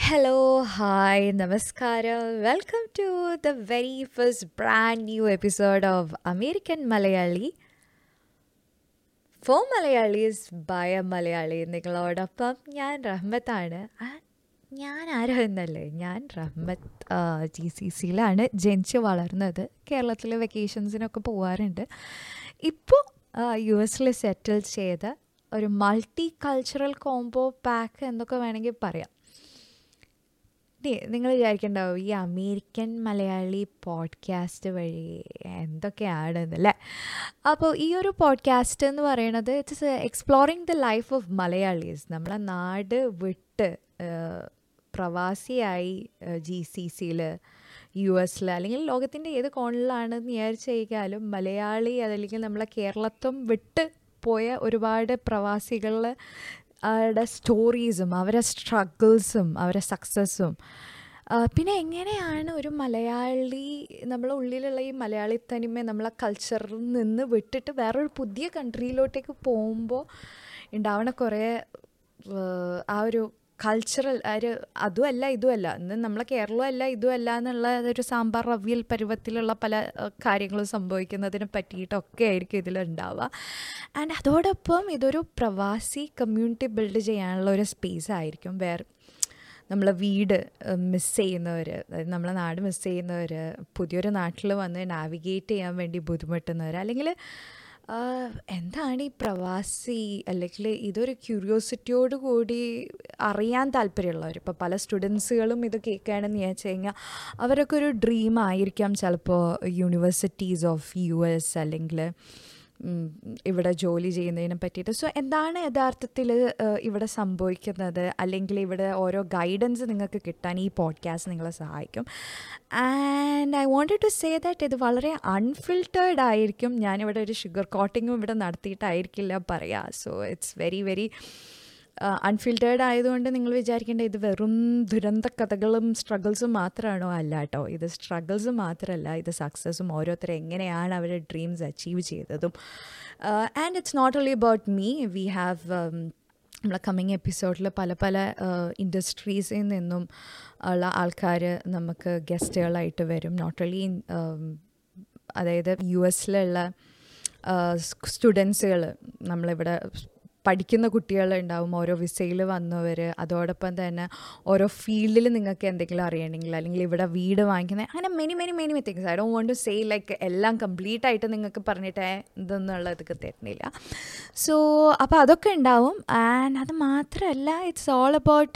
Hello, hi, namaskaram. Welcome to the very first brand new episode of American Malayali. For Malayalis by a Malayali നിങ്ങളോടൊപ്പം ഞാൻ റഹ്മത്താണ് ആ, ഞാൻ ആരോ എന്നല്ലേ ഞാൻ റഹ്മത്ത് G C സിയിലാണ് ജനിച്ച് വളർന്നത് കേരളത്തിൽ വെക്കേഷൻസിനൊക്കെ പോകാറുണ്ട് ഇപ്പോൾ യു എസിൽ സെറ്റിൽ ചെയ്ത ഒരു മൾട്ടി കൾച്ചറൽ കോംബോ പാക്ക് എന്നൊക്കെ വേണമെങ്കിൽ പറയാം നിങ്ങൾ വിചാരിക്കണ്ടാവും ഈ അമേരിക്കൻ മലയാളി പോഡ്കാസ്റ്റ് വഴി എന്തൊക്കെയാണെന്നല്ലേ അപ്പോൾ ഈ ഒരു പോഡ്കാസ്റ്റ് എന്ന് പറയുന്നത് it's exploring the life of Malayalees നമ്മളെ നാട് വിട്ട് ഏഹ്, പ്രവാസിയായി ജി സി സിയിൽ യു എസിൽ അല്ലെങ്കിൽ ലോകത്തിൻ്റെ ഏത് കോണിലാണെന്ന് വിചാരിച്ചു കഴിഞ്ഞാലും മലയാളി അതല്ലെങ്കിൽ നമ്മളെ കേരളത്വം വിട്ട് പോയ ഒരുപാട് പ്രവാസികളിൽ അവരുടെ സ്റ്റോറീസും അവരുടെ സ്ട്രഗിൾസും അവരുടെ സക്സസ്സും പിന്നെ എങ്ങനെയാണ് ഒരു മലയാളി നമ്മളെ ഉള്ളിലുള്ള ഈ മലയാളി തനിമ നമ്മളെ കൾച്ചറിൽ നിന്ന് വിട്ടിട്ട് വേറൊരു പുതിയ കൺട്രിയിലോട്ടേക്ക് പോകുമ്പോൾ ഉണ്ടാവണ കുറേ ഏഹ്, ആ ഒരു കൾച്ചറൽ ഒരു അതുമല്ല ഇതുമല്ല ഇന്ന് നമ്മളെ കേരളമല്ല ഇതുമല്ല എന്നുള്ള ഒരു സാമ്പാർ അവിയൽ പരുവത്തിലുള്ള പല ഏഹ്, കാര്യങ്ങളും സംഭവിക്കുന്നതിനെ പറ്റിയിട്ടൊക്കെ ആയിരിക്കും ഇതിലുണ്ടാവുക ആൻഡ് അതോടൊപ്പം ഇതൊരു പ്രവാസി കമ്മ്യൂണിറ്റി ബിൽഡ് ചെയ്യാനുള്ള ഒരു സ്പേസ് ആയിരിക്കും വേറെ നമ്മളെ വീട് മിസ് ചെയ്യുന്നവർ അതായത് നമ്മളെ നാട് മിസ് ചെയ്യുന്നവർ പുതിയൊരു നാട്ടിൽ വന്ന് നാവിഗേറ്റ് ചെയ്യാൻ വേണ്ടി ബുദ്ധിമുട്ടുന്നവർ അല്ലെങ്കിൽ എന്താണ് ഈ പ്രവാസി അല്ലെങ്കിൽ ഇതൊരു ക്യൂരിയോസിറ്റിയോട് കൂടി അറിയാൻ താല്പര്യമുള്ളവർ ഇപ്പോൾ പല സ്റ്റുഡൻസുകളും ഇത് കേൾക്കുകയാണെന്ന് വിചാരിച്ചു കഴിഞ്ഞാൽ അവരൊക്കെ ഒരു ഡ്രീം ആയിരിക്കാം ചിലപ്പോൾ യൂണിവേഴ്സിറ്റീസ് ഓഫ് യു എസ് അല്ലെങ്കിൽ ഉം, ഇവിടെ ജോലി ചെയ്യുന്നതിനെ പറ്റിയിട്ട് സോ എന്താണ് യഥാർത്ഥത്തിൽ ഇവിടെ സംഭവിക്കുന്നത് അല്ലെങ്കിൽ ഇവിടെ ഓരോ ഗൈഡൻസ് നിങ്ങൾക്ക് കിട്ടാൻ ഈ പോഡ്കാസ്റ്റ് നിങ്ങളെ സഹായിക്കും and I wanted to say that ഇത് വളരെ അൺഫിൽറ്റേർഡ് ആയിരിക്കും ഞാനിവിടെ ഒരു ഷുഗർ കോട്ടിങ്ങും ഇവിടെ നടത്തിയിട്ടായിരിക്കില്ല പറയുക so it's very very unfiltered ആയതുകൊണ്ട് നിങ്ങൾ വിചാരിക്കേണ്ട ഇത് വെറും ദുരന്ത കഥകളും സ്ട്രഗിൾസും മാത്രമാണോ അല്ല കേട്ടോ ഇത് സ്ട്രഗിൾസ് മാത്രമല്ല ഇത് സക്സസ്സും ഓരോരുത്തർ എങ്ങനെയാണ് അവരുടെ ഡ്രീംസ് അച്ചീവ് ചെയ്തതും and it's not only about me we have നമ്മളെ കമ്മിങ് എപ്പിസോഡിൽ പല പല ഇൻഡസ്ട്രീസിൽ നിന്നും ഉള്ള ആൾക്കാർ നമുക്ക് ഗസ്റ്റുകളായിട്ട് വരും നോട്ട് ഓൺലി അതായത് യു എസിലുള്ള സ്റ്റുഡൻസുകൾ നമ്മളിവിടെ പഠിക്കുന്ന കുട്ടികളുണ്ടാവും ഓരോ വിസയിൽ വന്നവർ അതോടൊപ്പം തന്നെ ഓരോ ഫീൽഡിൽ നിങ്ങൾക്ക് എന്തെങ്കിലും അറിയണമെങ്കിൽ അല്ലെങ്കിൽ ഇവിടെ വീട് വാങ്ങിക്കുന്ന അങ്ങനെ many many many things I don't want to say like എല്ലാം കംപ്ലീറ്റ് ആയിട്ട് നിങ്ങൾക്ക് പറഞ്ഞിട്ട് ഇതെന്നുള്ളതൊക്കെ തരുന്നില്ല സോ അപ്പോൾ അതൊക്കെ ഉണ്ടാവും ആൻഡ് അത് മാത്രമല്ല ഇറ്റ്സ് ഓൾ അബൌട്ട്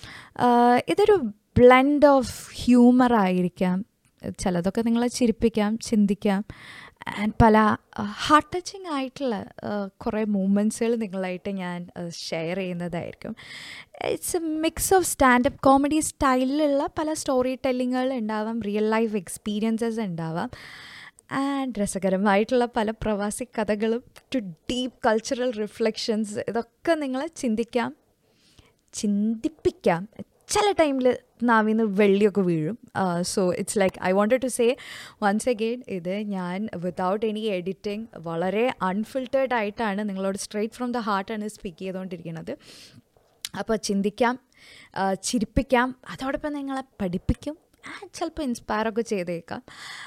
ഇതൊരു ബ്ലെൻഡ് ഓഫ് ഹ്യൂമർ ആയിരിക്കാം ചിലതൊക്കെ നിങ്ങളെ ചിരിപ്പിക്കാം ചിന്തിക്കാം ആൻഡ് പല ഹാർട്ട് ടച്ചിങ് ആയിട്ടുള്ള കുറേ മൂമെൻറ്റ്സുകൾ നിങ്ങളായിട്ട് ഞാൻ ഷെയർ ചെയ്യുന്നതായിരിക്കും it's a mix of standup comedy സ്റ്റൈലിലുള്ള പല സ്റ്റോറി ടെല്ലിങ്ങുകൾ ഉണ്ടാവാം റിയൽ ലൈഫ് എക്സ്പീരിയൻസസ് ഉണ്ടാവാം ആൻഡ് രസകരമായിട്ടുള്ള പല പ്രവാസി കഥകളും ടു ഡീപ്പ് കൾച്ചറൽ റിഫ്ലക്ഷൻസ് ഇതൊക്കെ നിങ്ങളെ ചിന്തിക്കാം ചിന്തിപ്പിക്കാം ചില ടൈമിൽ നാവിന്ന് വെള്ളിയൊക്കെ വീഴും so it's like I wanted to say once again ഇത് ഞാൻ വിതൗട്ട് എനി എഡിറ്റിംഗ് വളരെ അൺഫിൽറ്റേർഡ് ആയിട്ടാണ് നിങ്ങളോട് സ്ട്രെയിറ്റ് ഫ്രം ദ ഹാർട്ടാണ് സ്പീക്ക് ചെയ്തുകൊണ്ടിരിക്കുന്നത് അപ്പോൾ ചിന്തിക്കാം ആ, ചിരിപ്പിക്കാം അതോടൊപ്പം നിങ്ങളെ പഠിപ്പിക്കും ആൻഡ് ചിലപ്പോൾ ഇൻസ്പയറൊക്കെ ചെയ്തേക്കാം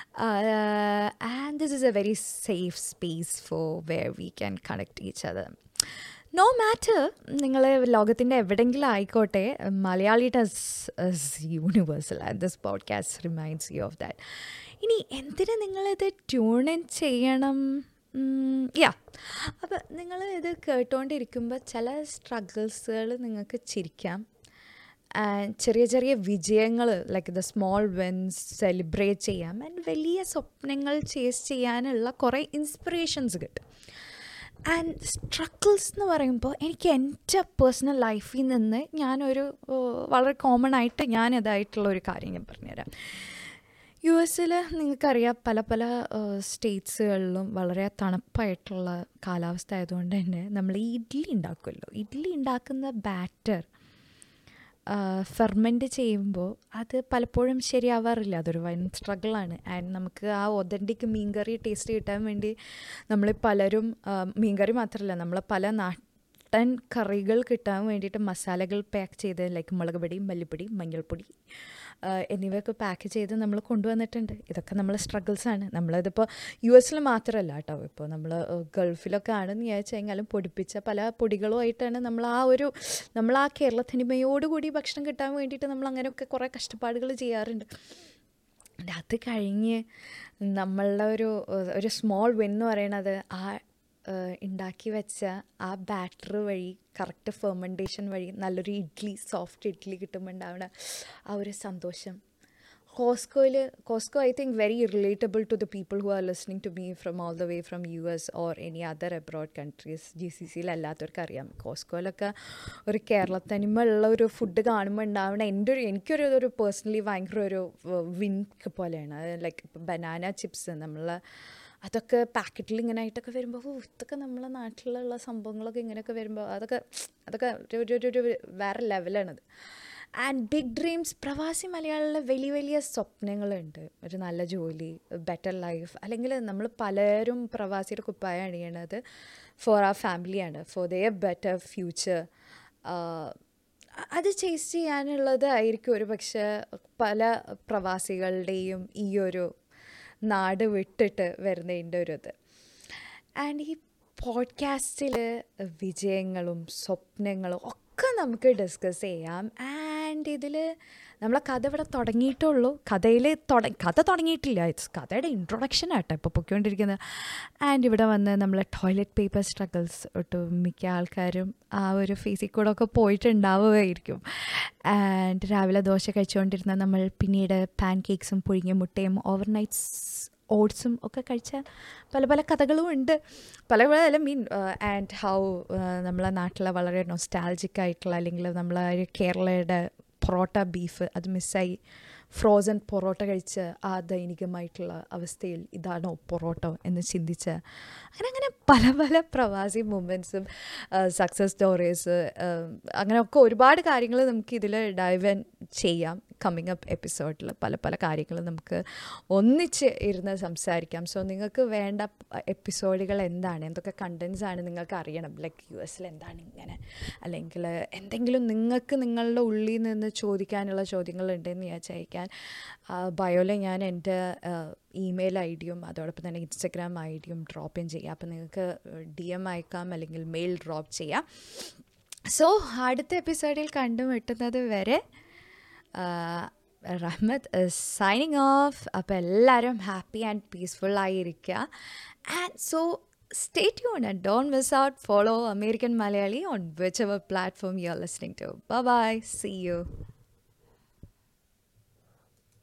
and this is a very safe space for where we can connect each other no matter നിങ്ങൾ ലോകത്തിൻ്റെ എവിടെയെങ്കിലും ആയിക്കോട്ടെ മലയാളി ടസ് universal and this podcast reminds you of that ഇനി എന്തിനു നിങ്ങളിത് ട്യൂൺ ഇൻ ചെയ്യണം യാ അപ്പം നിങ്ങൾ ഇത് കേട്ടുകൊണ്ടിരിക്കുമ്പോൾ ചില സ്ട്രഗിൾസുകൾ നിങ്ങൾക്ക് ചിരിക്കാം ആൻഡ് ചെറിയ ചെറിയ വിജയങ്ങൾ like the small wins celebrate ചെയ്യാം ആൻഡ് വലിയ സ്വപ്നങ്ങൾ ചേസ് ചെയ്യാനുള്ള കുറേ ഇൻസ്പിറേഷൻസ് കിട്ടും ആൻഡ് സ്ട്രഗിൾസ് എന്ന് പറയുമ്പോൾ എനിക്ക് എൻ്റെ പേഴ്സണൽ ലൈഫിൽ നിന്ന് ഞാനൊരു ഏഹ്, വളരെ കോമൺ ആയിട്ട് ഞാൻ ഇതായിട്ടുള്ള ഒരു കാര്യം ഞാൻ പറഞ്ഞുതരാം യു എസിൽ നിങ്ങൾക്കറിയാം പല പല സ്റ്റേറ്റ്സുകളിലും വളരെ തണുപ്പായിട്ടുള്ള കാലാവസ്ഥ ആയതുകൊണ്ട് തന്നെ നമ്മൾ ഈ ഇഡ്ഡലി ഉണ്ടാക്കുമല്ലോ ഇഡ്ഡലി ഉണ്ടാക്കുന്ന ബാറ്റർ ഫെർമെൻറ്റ് ചെയ്യുമ്പോൾ അത് പലപ്പോഴും ശരിയാവാറില്ല അതൊരു വൻ സ്ട്രഗിളാണ് ആൻഡ് നമുക്ക് ആ ഒതൻറ്റിക് മീൻകറി ടേസ്റ്റ് കിട്ടാൻ വേണ്ടി നമ്മൾ പലരും ആ, മീൻകറി മാത്രമല്ല നമ്മൾ പല നാ മട്ടൺ കറികൾ കിട്ടാൻ വേണ്ടിയിട്ട് മസാലകൾ പാക്ക് ചെയ്ത് ലൈക്ക് മുളക് പൊടി മല്ലിപ്പൊടി മഞ്ഞൾപ്പൊടി ആ, എന്നിവയൊക്കെ പാക്ക് ചെയ്ത് നമ്മൾ കൊണ്ടുവന്നിട്ടുണ്ട് ഇതൊക്കെ നമ്മളെ സ്ട്രഗിൾസാണ് നമ്മളതിപ്പോൾ യു എസിൽ മാത്രമല്ല കേട്ടോ ഇപ്പോൾ നമ്മൾ ഗൾഫിലൊക്കെ ആണെന്ന് വിചാരിച്ചു കഴിഞ്ഞാലും പൊടിപ്പിച്ച പല പൊടികളുമായിട്ടാണ് നമ്മൾ ആ ഒരു നമ്മൾ ആ കേരളത്തനിമയോടുകൂടി ഭക്ഷണം കിട്ടാൻ വേണ്ടിയിട്ട് നമ്മൾ അങ്ങനെയൊക്കെ കുറേ കഷ്ടപ്പാടുകൾ ചെയ്യാറുണ്ട് And അത് കഴിഞ്ഞ് നമ്മളുടെ ഒരു ഏഹ്, ഒരു സ്മോൾ വിൻ എന്ന് പറയണത് ആ ഏഹ്, ഉണ്ടാക്കി വെച്ച ആ ബാറ്റർ വഴി കറക്റ്റ് ഫെർമെൻറ്റേഷൻ വഴി നല്ലൊരു ഇഡ്ഡലി സോഫ്റ്റ് ഇഡ്ഡലി കിട്ടുമ്പോൾ ഉണ്ടാവുന്ന ആ ഒരു സന്തോഷം കോസ്കോയിൽ Costco I think very relatable to the people who are listening to me from all the way from U S or any other abroad countries G C സിയിലല്ലാത്തവർക്ക് അറിയാം കോസ്കോയിലൊക്കെ ഒരു കേരളത്തനിമ ഉള്ള ഒരു ഫുഡ് കാണുമ്പോൾ ഉണ്ടാവുന്ന എൻ്റെ ഒരു എനിക്കൊരു ഒരു പേഴ്സണലി ഭയങ്കര ഒരു വിൻ പോലെയാണ് ലൈക്ക് ഇപ്പം ബനാന ചിപ്സ് നമ്മളെ അതൊക്കെ പാക്കറ്റിൽ ഇങ്ങനെ ആയിട്ടൊക്കെ വരുമ്പോൾ ഓ ഇതൊക്കെ നമ്മളെ നാട്ടിലുള്ള സംഭവങ്ങളൊക്കെ ഇങ്ങനെയൊക്കെ വരുമ്പോൾ അതൊക്കെ അതൊക്കെ ഒരു ഒരു- ഒരു ഒരു വേറെ ലെവലാണത് ആൻഡ് ബിഗ് ഡ്രീംസ് പ്രവാസി മലയാളിലെ വലിയ വലിയ സ്വപ്നങ്ങളുണ്ട് ഒരു നല്ല ജോലി ബെറ്റർ ലൈഫ് അല്ലെങ്കിൽ നമ്മൾ പലരും പ്രവാസിയുടെ കുപ്പായ അണിയണത് ഫോർ ആ ഫാമിലിയാണ് ഫോർ ദെയർ ബെറ്റർ ഫ്യൂച്ചർ അത് ചേസ് ചെയ്യാനുള്ളത് ആയിരിക്കും ഒരു പക്ഷേ പല പ്രവാസികളുടെയും ഈ ഒരു നാട് വിട്ടിട്ട് വരുന്നതിൻ്റെ ഒരു ഇത് ആൻഡ് ഈ പോഡ്കാസ്റ്റിൽ വിജയങ്ങളും സ്വപ്നങ്ങളും ഒക്കെ നമുക്ക് ഡിസ്കസ് ചെയ്യാം ആൻഡ് ഇതിൽ നമ്മളെ കഥ ഇവിടെ തുടങ്ങിയിട്ടുള്ളൂ കഥയിൽ തുട കഥ തുടങ്ങിയിട്ടില്ല ഇറ്റ്സ് കഥയുടെ ഇൻട്രൊഡക്ഷൻ ആട്ടോ ഇപ്പോൾ പൊയ്ക്കൊണ്ടിരിക്കുന്നത് ആൻഡ് ഇവിടെ വന്ന് നമ്മൾ ടോയ്ലറ്റ് പേപ്പർ സ്ട്രഗിൾസ് ഒട്ടും മിക്ക ആൾക്കാരും ആ ഒരു ഫേസിൽ കൂടെ ഒക്കെ പോയിട്ടുണ്ടാവുമായിരിക്കും ആൻഡ് രാവിലെ ദോശ കഴിച്ചുകൊണ്ടിരുന്ന നമ്മൾ പിന്നീട് പാൻ കേക്ക്സും പുഴുങ്ങിയ മുട്ടയും ഓവർനൈറ്റ്സ് ഓട്സും ഒക്കെ കഴിച്ച പല പല കഥകളും ഉണ്ട് പല പല മീൻ ആൻഡ് ഹൗ നമ്മളെ നാട്ടിലെ വളരെ നൊസ്റ്റാൾജിക് ആയിട്ടുള്ള അല്ലെങ്കിൽ നമ്മളെ ഒരു കേരളയുടെ പൊറോട്ട ബീഫ് അത് മിസ്സായി ഫ്രോസൺ പൊറോട്ട കഴിച്ച് ആ ദൈനികമായിട്ടുള്ള അവസ്ഥയിൽ ഇതാണോ പൊറോട്ട എന്ന് ചിന്തിച്ച് അങ്ങനെ അങ്ങനെ പല പല പ്രവാസി മൂമെൻറ്റ്സും സക്സസ് സ്റ്റോറീസ് അങ്ങനെയൊക്കെ ഒരുപാട് കാര്യങ്ങൾ നമുക്ക് ഇതിൽ ഡൈവ് ചെയ്യാം കമ്മിങ് അപ്പ് എപ്പിസോഡിൽ പല പല കാര്യങ്ങളും നമുക്ക് ഒന്നിച്ച് ഇരുന്ന് സംസാരിക്കാം സോ നിങ്ങൾക്ക് വേണ്ട എപ്പിസോഡുകൾ എന്താണ് എന്തൊക്കെ കണ്ടൻസ് ആണ് നിങ്ങൾക്ക് അറിയണം ലൈക്ക് യു എസിൽ എന്താണ് ഇങ്ങനെ അല്ലെങ്കിൽ എന്തെങ്കിലും നിങ്ങൾക്ക് നിങ്ങളുടെ ഉള്ളിൽ നിന്ന് ചോദിക്കാനുള്ള ചോദ്യങ്ങൾ ഉണ്ടെന്ന് വിചാരിച്ചയക്കാൻ ബയോയിൽ ഞാൻ എൻ്റെ ഇമെയിൽ ഐ ഡിയും അതോടൊപ്പം തന്നെ ഇൻസ്റ്റഗ്രാം ഐ ഡിയും ഡ്രോപ്പ് ഇൻ ചെയ്യാം അപ്പോൾ നിങ്ങൾക്ക് ഡി എം അയക്കാം അല്ലെങ്കിൽ മെയിൽ ഡ്രോപ്പ് ചെയ്യാം സോ അടുത്ത എപ്പിസോഡിൽ കണ്ടുമുട്ടുന്നത് വരെ റഹ്മത്ത് സൈനിങ് ഓഫ് അപ്പോൾ എല്ലാവരും ഹാപ്പി ആൻഡ് പീസ്ഫുൾ ആയിരിക്കുക and so stay tuned and don't miss out. Follow American Malayali on whichever platform you're listening to. Bye bye. See you.